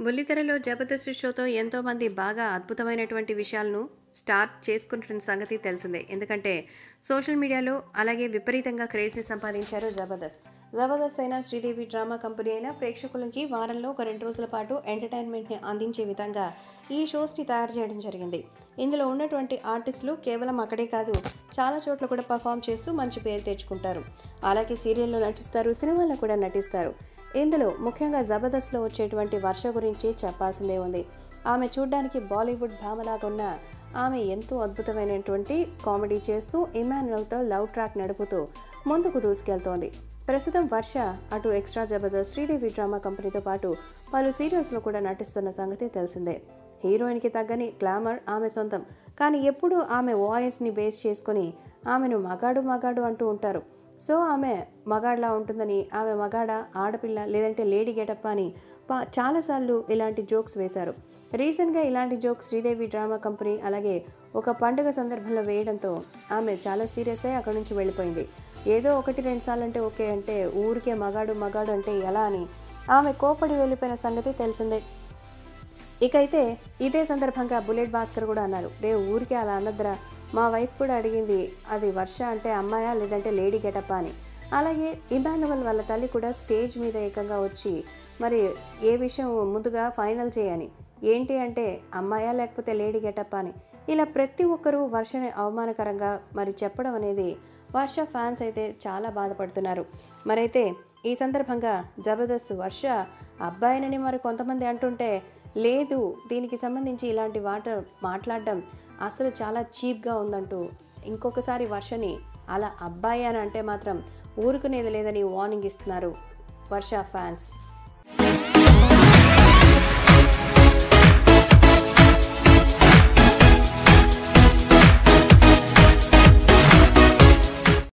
బుల్లితెరలో జబర్దస్త్ షోతో ఎంతోమంది బాగా అద్భుతమైనటువంటి విషయాలను స్టార్ట్ చేసుకుంటున్న సంగతి తెలిసిందే ఎందుకంటే సోషల్ మీడియాలో అలాగే విపరీతంగా క్రేజ్ని సంపాదించారు జబర్దస్త్ జబర్దస్త్ అయినా శ్రీదేవి డ్రామా కంపెనీ అయినా ప్రేక్షకులకి వారంలో ఒక రెండు రోజుల పాటు ఎంటర్టైన్మెంట్ని అందించే విధంగా ఈ షోస్ని తయారు చేయడం జరిగింది ఇందులో ఉన్నటువంటి ఆర్టిస్టులు కేవలం అక్కడే కాదు చాలా చోట్ల కూడా పర్ఫామ్ చేస్తూ మంచి పేరు తెచ్చుకుంటారు అలాగే సీరియల్లో నటిస్తారు సినిమాల్లో కూడా నటిస్తారు ఇందులో ముఖ్యంగా జబర్దస్త్లో వచ్చేటువంటి వర్ష గురించి చెప్పాల్సిందే ఉంది ఆమె చూడ్డానికి బాలీవుడ్ భామలాగా ఉన్న ఆమె ఎంతో అద్భుతమైనటువంటి కామెడీ చేస్తూ ఇమాన్యుయల్తో లవ్ ట్రాక్ నడుపుతూ ముందుకు దూసుకెళ్తోంది ప్రస్తుతం వర్ష అటు ఎక్స్ట్రా జబర్దస్త్ శ్రీదేవి డ్రామా కంపెనీతో పాటు పలు సీరియల్స్లో కూడా నటిస్తున్న సంగతి తెలిసిందే హీరోయిన్కి తగ్గని గ్లామర్ ఆమె సొంతం కానీ ఎప్పుడూ ఆమె వాయిస్ని బేస్ చేసుకొని ఆమెను మగాడు మగాడు అంటూ ఉంటారు సో ఆమె మగాడ్లా ఉంటుందని ఆమె మగాడ ఆడపిల్ల లేదంటే లేడీ గెటప్ అని పా చాలాసార్లు ఇలాంటి జోక్స్ వేశారు రీసెంట్గా ఇలాంటి జోక్స్ శ్రీదేవి డ్రామా కంపెనీ అలాగే ఒక పండుగ సందర్భంలో వేయడంతో ఆమె చాలా సీరియస్ అయి అక్కడి నుంచి వెళ్ళిపోయింది ఏదో ఒకటి రెండు సార్లు అంటే ఓకే అంటే ఊరికే మగాడు మగాడు అంటే ఎలా అని ఆమె కోపడి వెళ్ళిపోయిన సంగతి తెలిసిందే ఇకైతే ఇదే సందర్భంగా బుల్లెట్ భాస్కర్ కూడా అన్నారు రే ఊరికే అలా అన్నద్రా మా వైఫ్ కూడా అడిగింది అది వర్ష అంటే అమ్మాయా లేదంటే లేడీ గెటప్పా అని అలాగే ఇమానువల్ వాళ్ళ తల్లి కూడా స్టేజ్ మీద ఏకంగా వచ్చి మరి ఏ విషయం ముందుగా ఫైనల్ చేయని ఏంటి అంటే అమ్మాయా లేకపోతే లేడీ గెటప్పా అని ఇలా ప్రతి ఒక్కరూ వర్షని అవమానకరంగా మరి చెప్పడం అనేది వర్ష ఫ్యాన్స్ అయితే చాలా బాధపడుతున్నారు మరైతే ఈ సందర్భంగా జబర్దస్త్ వర్ష అబ్బాయినని మరి కొంతమంది అంటుంటే లేదు దీనికి సంబంధించి ఇలాంటి మాట మాట్లాడడం అసలు చాలా చీప్గా ఉందంటూ ఇంకొకసారి వర్షని అలా అబ్బాయి అని అంటే మాత్రం ఊరుకునేది లేదని వార్నింగ్ ఇస్తున్నారు వర్ష ఫ్యాన్స్